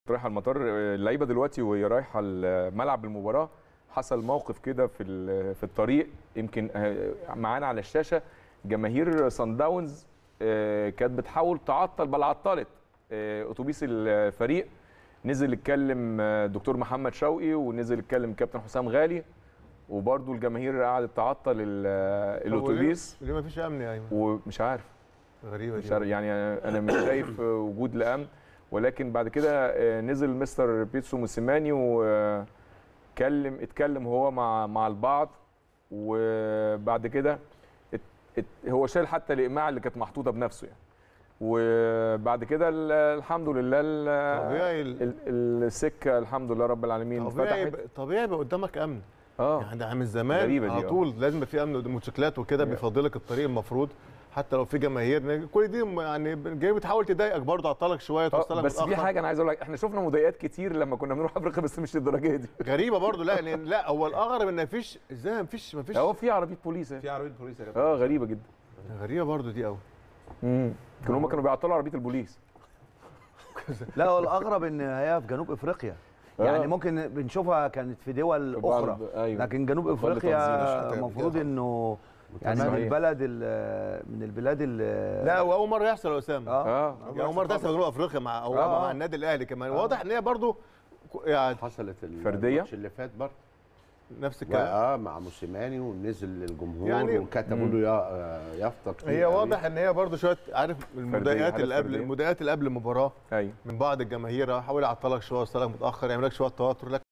رايحه المطار اللعيبه دلوقتي وهي رايحه ملعب المباراه حصل موقف كده في ال- في الطريق يمكن آه، معانا على الشاشه جماهير سان داونز آه، كانت بتحاول تعطل بل عطلت آه، اتوبيس الفريق نزل اتكلم آه، دكتور محمد شوقي ونزل اتكلم كابتن حسام غالي وبرده الجماهير قعدت تعطل ال- آه، طب وليه- الاتوبيس ليه ما فيش امن يا ايمن ومش عارف غريبه مش دي عارف يعني انا مش شايف وجود لامن ولكن بعد كده آه، نزل مستر بيتسو موسيماني وكلم اتكلم هو مع مع البعض وبعد كده ات- ات- هو شال حتى الاقماع اللي كانت محطوطه بنفسه يعني وبعد كده ال- الحمد لله ال- طبيعي ال- ال- السكه الحمد لله رب العالمين طبيعي فتحت يبقى- طبيعي يبقى قدامك امن اه يعني ده من زمان غريبة دي، على آه. طول لازم يبقى في امن قدام موتوسيكلات وكده بيفضلك الطريق المفروض حتى لو في جماهير كل دي يعني جاي بتحاول تضايقك برضه تعطلك شويه آه، توصلك بس في متأخر. حاجه انا عايز اقول لك احنا شفنا مضايقات كتير لما كنا بنروح افريقيا بس مش للدرجه دي غريبه برضه لا لأن لا هو الاغرب ان مفيش ازاي مفيش مفيش هو في عربيه بوليس أهي. في عربيه بوليس يا كابتن اه غريبه جدا غريبه برضه دي قوي امم كانوا هم كانوا بيعطلوا عربيه البوليس لا هو الاغرب ان هي في جنوب افريقيا آه. يعني ممكن بنشوفها كانت في دول في بعض- اخرى أيوة. لكن جنوب بعض افريقيا التنظيمات. المفروض انه يعني من صحيح. البلد ال- من البلاد ال- لا هو اول مره يحصل يا اسامه اه اه يعني اول مره تحصل في جنوب افريقيا مع أو آه. مع النادي الاهلي كمان واضح ان هي برضه يعني حصلت ال- فردية؟ الماتش اللي فات برضه نفس الكلام اه مع موسيماني ونزل الجمهور يعني- يعني وكتبوا له يا- يافطه كتير هي قوي. واضح ان هي برضه شويه عارف المضايقات حالات اللي قبل فردية. المضايقات اللي قبل المباراه ايوه من بعض الجماهير حاول يعطلك شويه وصلك متاخر يعمل لك شويه توتر لكن